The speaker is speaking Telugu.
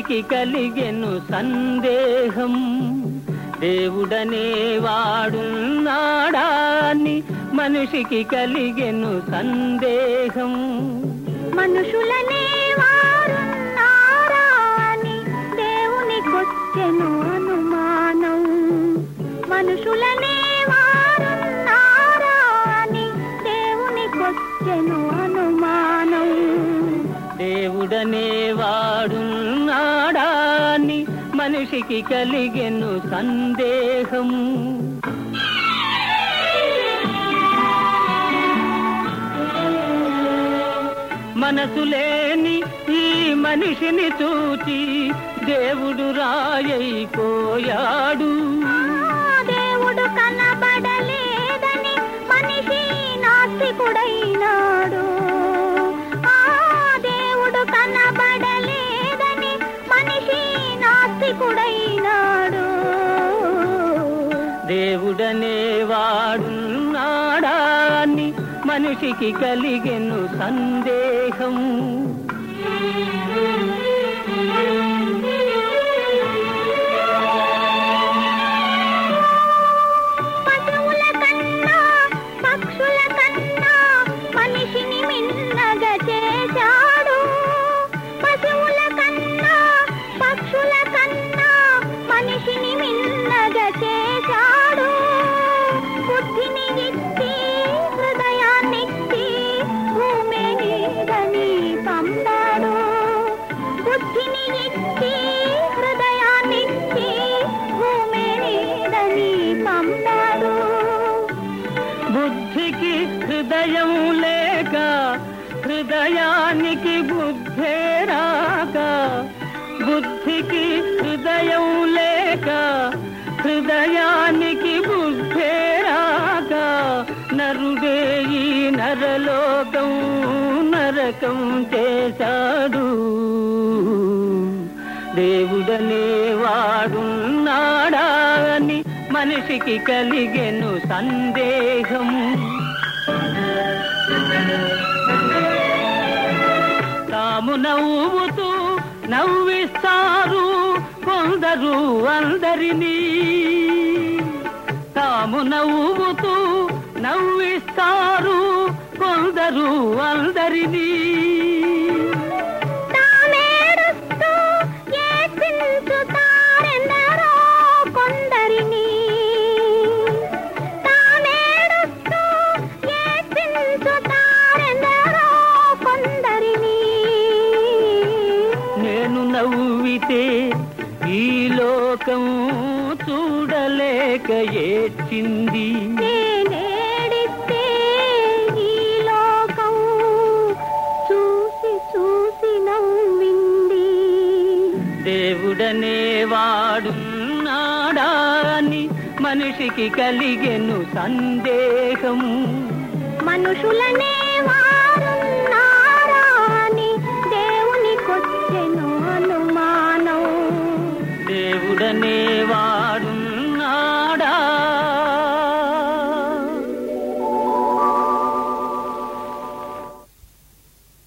మనిషికి కలిగెను సందేహం దేవుడనే వాడున్నాడా అని మనిషికి కలిగెను సందేహం మనుషులనే వారున్నారా అని దేవునికొచ్చెను అనుమానం మనుషులనే వారున్నారా అని దేవునికొచ్చెను అనుమానం దేవుడనే వాడున్నాడా అని మనిషికి కలిగెను సందేహం మనసు లేని ఈ మనిషిని చూచి దేవుడు రాయైపోయాడు ఆ దేవుడు కనబడలేదని మనిషి నాస్తికుడైనాడు ఆ దేవుడు కనబడలేదని మనిషి నాస్తికుడైనాడు దేవుడనే వాడున్నాడా అని మనిషికి కలిగెను సందేహం పశువుల కన్నా పక్షుల కన్నా మనిషిని మిన్నగా చేశాడు పశువుల కన్నా పక్షుల కన్నా మనిషిని మిన్నగా చేశాడు బుద్ధిని ఇచ్చి హృదయాన్నిచ్చి భూమి నీదని పంపాడు బుద్ధిని ఇచ్చి హృదయాన్నిచ్చి భూమి నీదని పంపాడు బుద్ధికి హృదయం లేక హృదయానికి బుద్ధే రాక బుద్ధికి హృదయం లేక హృదయానికి బుద్ధే రాక నరుడే ఈ నరలోకం నరకం చేశాడు దేవుడనే వాడున్నాడా అని మనిషికి కలిగెను సందేహం తాము నవ్వుతూ నవ్విస్తారు కొందరు అందరినీ తాము నవ్వుతూ నవ్విస్తారు కొందరు అందరినీ తామేడుస్తూ ఏడ్చించుతారెందరో కొందరిని తామేడుస్తూ ఏడ్చించుతారెందరో కొందరిని నేను నవ్వితే ఈ లోకం చూడలేక ఏడ్చింది నేనేడిస్తే ఈ లోకం చూసి చూసి నవ్వింది దేవుడనే వాడున్నాడా అని మనిషికి కలిగెను సందేహం మనుషులనే